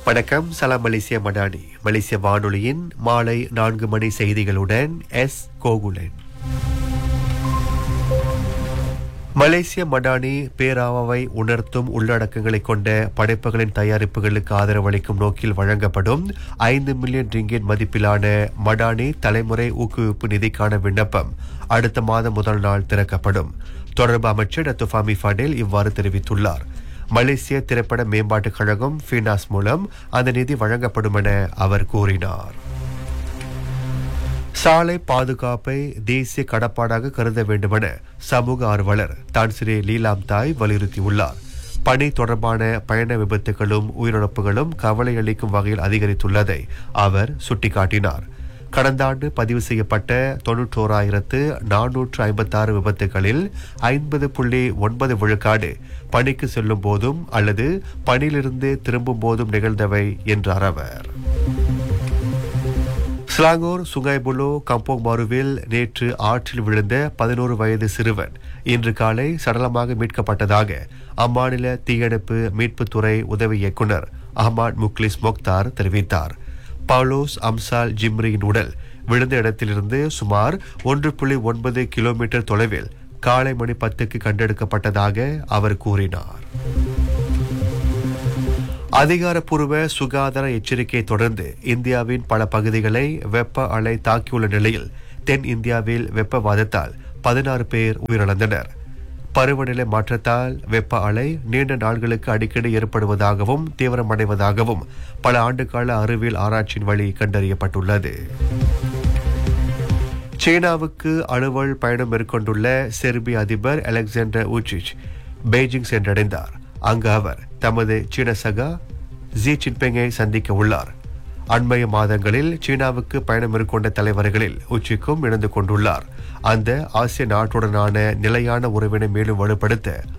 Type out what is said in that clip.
வணக்கம் சலாம் மலேசிய மடானி மலேசிய வானொலியின் மாலை நான்கு மணி செய்திகளுடன் எஸ் கோகுலன் மலேசிய மடானி பேராவை உணர்த்தும் உள்ளடக்கங்களை கொண்ட படைப்புகளின் தயாரிப்புகளுக்கு ஆதரவளிக்கும் நோக்கில் வழங்கப்படும் ஐந்து மில்லியன் ரிங்கெட் மதிப்பிலான மடானி தலைமுறை ஊக்குவிப்பு நிதிக்கான விண்ணப்பம் அடுத்த மாதம் முதல் நாள் திறக்கப்படும் தொடர்பு அமைச்சர் டத்து ஃபாமி ஃபடேல் இவ்வாறு தெரிவித்துள்ளார் மலேசிய திரைப்பட மேம்பாட்டுக் கழகம் ஃபினாஸ் மூலம் அந்த நிதி வழங்கப்படும் என அவர் கூறினார் சாலை பாதுகாப்பை தேசிய கடப்பாடாக கருத வேண்டுமென சமூக ஆர்வலர் தான் ஸ்ரீ லீலாம் தாய் வலியுறுத்தியுள்ளார் பணி தொடர்பான பயண விபத்துகளும் உயிரிழப்புகளும் கவலை அளிக்கும் வகையில் அதிகரித்துள்ளதை அவர் சுட்டிக்காட்டினார் கடந்த ஆண்டு பதிவு செய்யப்பட்ட தொன்னூற்றோராயிரத்து நானூற்று ஐம்பத்தாறு விபத்துகளில் ஐம்பது புள்ளி ஒன்பது விழுக்காடு பணிக்கு செல்லும் போதும் அல்லது பணியிலிருந்து திரும்பும் போதும் நிகழ்ந்தவை என்றார் அவர் ஸ்லாங்கூர் சுங்கைபுலோ கம்போங் மாருவில் நேற்று ஆற்றில் விழுந்த பதினோரு வயது சிறுவன் இன்று காலை சடலமாக மீட்கப்பட்டதாக அம்மாநில தீயணைப்பு மீட்புத்துறை உதவி இயக்குனர் அஹ்மத் முக்லிஸ் மொக்தார் தெரிவித்தார் பவுலோஸ் அம்சால் ஜிம்ரியின் உடல் விழுந்த இடத்திலிருந்து சுமார் ஒன்று புள்ளி ஒன்பது கிலோமீட்டர் தொலைவில் காலை மணி பத்துக்கு கண்டெடுக்கப்பட்டதாக அவர் கூறினார் அதிகாரப்பூர்வ சுகாதார எச்சரிக்கையை தொடர்ந்து இந்தியாவின் பல பகுதிகளை வெப்ப அலை தாக்கியுள்ள நிலையில் தென் இந்தியாவில் வெப்பவாதத்தால் பதினாறு பேர் உயிரிழந்தனர் பருவநிலை மாற்றத்தால் வெப்ப அலை நீண்ட நாள்களுக்கு அடிக்கடி ஏற்படுவதாகவும் தீவிரமடைவதாகவும் பல ஆண்டுகால அறிவியல் ஆராய்ச்சியின் வழி கண்டறியப்பட்டுள்ளது சீனாவுக்கு அலுவல் பயணம் மேற்கொண்டுள்ள செர்பிய அதிபர் அலெக்சாண்டர் ஊச்சிச் பெய்ஜிங் சென்றடைந்தார் அங்கு அவர் தமது சீன சகா ஜி ஜின்பிங்கை சந்திக்க உள்ளார் அண்மைய மாதங்களில் சீனாவுக்கு பயணம் மேற்கொண்ட தலைவர்களில் உச்சிக்கும் இணைந்து கொண்டுள்ளார் அந்த ஆசிய நாட்டுடனான நிலையான உறவினை மேலும் வலுப்படுத்த